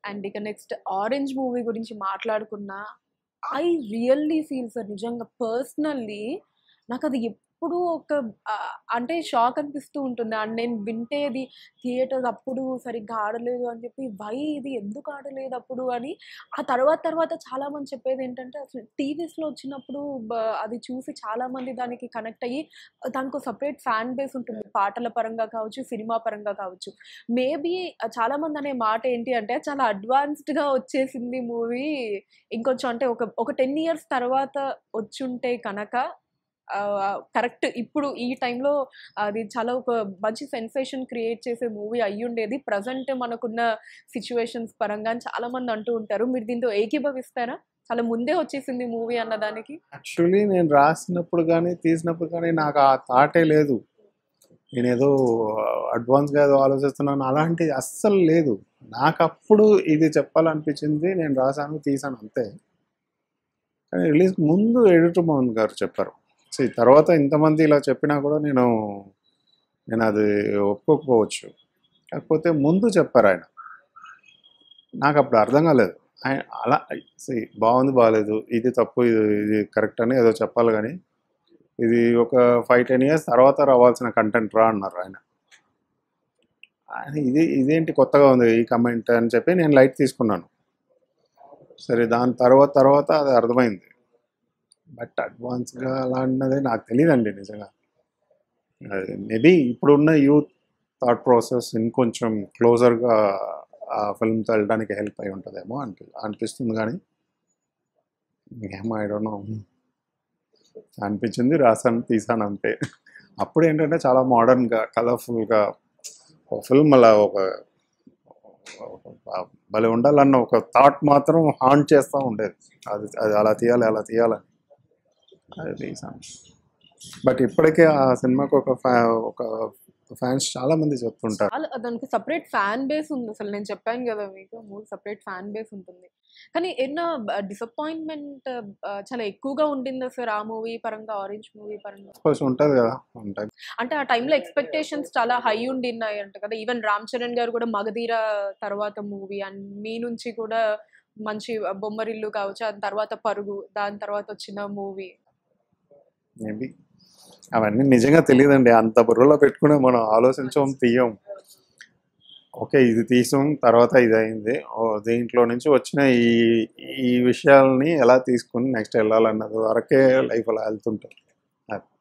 and ఇక next orange movie గురించి మాట్లాడుకున్నా ఐ రియల్లీ ఫీల్ సార్ నిజంగా పర్సనల్లీ నాకు అది ఎప్పుడూ ఒక ఆ, అంటే షాక్ అనిపిస్తూ ఉంటుంది అండ్ నేను వింటేది థియేటర్ అప్పుడు సరిగ్గా ఆడలేదు అని చెప్పి వై ఇది ఎందుకు ఆడలేదు అప్పుడు అని ఆ తర్వాత తర్వాత చాలా మంది చెప్పేది ఏంటంటే అసలు టీవీస్లో వచ్చినప్పుడు బ- అది చూసి చాలా మంది దానికి కనెక్ట్ అయ్యి దానికి సపరేట్ ఫ్యాన్ బేస్ ఉంటుంది పాటల పరంగా కావచ్చు సినిమా పరంగా కావచ్చు మేబీ చాలా మంది అనే మాట ఏంటి అంటే చాలా అడ్వాన్స్డ్ గా వచ్చేసింది మూవీ ఇంకొంచెం అంటే ఒక ఒక టెన్ ఇయర్స్ తర్వాత వచ్చుంటే కనుక కరెక్ట్ ఇప్పుడు ఈ టైంలో అది చాలా ఒక మంచి సెన్సేషన్ క్రియేట్ చేసే మూవీ అయ్యి ఉండేది ప్రజెంట్ మనకున్న సిచ్యువేషన్స్ పరంగా అని చాలా మంది అంటూ ఉంటారు మీరు దీంతో ఏకీభవిస్తారా చాలా ముందే వచ్చేసింది మూవీ అన్న దానికి యాక్చువల్లీ నేను రాసినప్పుడు కానీ తీసినప్పుడు కానీ నాకు ఆ థాటే లేదు నేను ఏదో అడ్వాన్స్గా ఏదో ఆలోచిస్తున్నాను అలాంటిది అస్సలు లేదు నాకు అప్పుడు ఇది చెప్పాలనిపించింది నేను రాశాను తీసాను అంతే కానీ రిలీజ్ ముందు ఎడిటర్ మోహన్ గారు చెప్పారు సో తర్వాత ఇంతమంది ఇలా చెప్పినా కూడా నేను నేను అది ఒప్పుకోకపోవచ్చు కాకపోతే ముందు చెప్పారు ఆయన నాకు అప్పుడు అర్థం కాలేదు ఆయన అలా see, బాగుంది బాగాలేదు ఇది తప్పు ఇది ఇది కరెక్ట్ అని ఏదో చెప్పాలి కానీ ఇది ఒక ఫైవ్ టెన్ ఇయర్స్ తర్వాత రావాల్సిన కంటెంట్ రా అన్నారు ఆయన ఆయన ఇది ఇదేంటి కొత్తగా ఉంది ఈ కమెంట్ అని చెప్పి నేను లైట్ తీసుకున్నాను సరే దాని తర్వాత తర్వాత అది అర్థమైంది బట్ అడ్వాన్స్గా అలా అన్నది నాకు తెలియదండి నిజంగా మేబీ ఇప్పుడున్న యూత్ థాట్ ప్రాసెస్ ఇంకొంచెం క్లోజర్గా ఆ ఫిల్మ్తో వెళ్ళడానికి హెల్ప్ అయి ఉంటుందేమో అనిపి అనిపిస్తుంది కానీ ఏమో ఐ డోంట్ నో అనిపించింది రాసాను తీసాను అంతే అప్పుడు ఏంటంటే చాలా మోడర్న్గా కలర్ఫుల్గా ఒక ఫిల్మ్ అలా ఒక ఒక- భలే ఉండాలన్న ఒక థాట్ మాత్రం హాంట్ చేస్తూ ఉండేది అది అది అలా తీయాలి అలా తీయాలని అది తీసాను బట్ ఇప్పటికే ఆ సినిమాకి ఒక ఫ్యా ఒక ఫ్యాన్స్ చాలా మంది చెప్తుంటారు చాలా దానికి సపరేట్ ఫ్యాన్ బేస్ ఉంది అసలు నేను చెప్పాను కదా మీకు మూడు సపరేట్ ఫ్యాన్ బేస్ ఉంటుంది కానీ ఎన్నో డిసప్పాయింట్మెంట్ చాలా ఎక్కువగా ఉండిందా సార్ ఆ మూవీ పరంగా ఆరెంజ్ మూవీ పరంగా కోర్స్ ఉంటుంది కదా ఉంటాయి అంటే ఆ టైంలో ఎక్స్పెక్టేషన్స్ చాలా హై ఉండిన్నాయి అంట కదా ఈవెన్ రామ్ చరణ్ గారు కూడా మగధీర తర్వాత మూవీ అండ్ మీ నుంచి కూడా మంచి బొమ్మరిల్లు కావచ్చు దాని తర్వాత పరుగు దాని తర్వాత వచ్చిన మూవీ మేబీ అవన్నీ నిజంగా తెలియదండి అంత బుర్రలో పెట్టుకుని మనం ఆలోచించం తీయం ఓకే ఇది తీసాం తర్వాత ఇది అయింది ఓ, దీంట్లో నుంచి వచ్చిన ఈ ఈ విషయాల్ని ఎలా తీసుకుని నెక్స్ట్ వెళ్ళాలన్నది వరకే లైఫ్ అలా వెళ్తుంటారు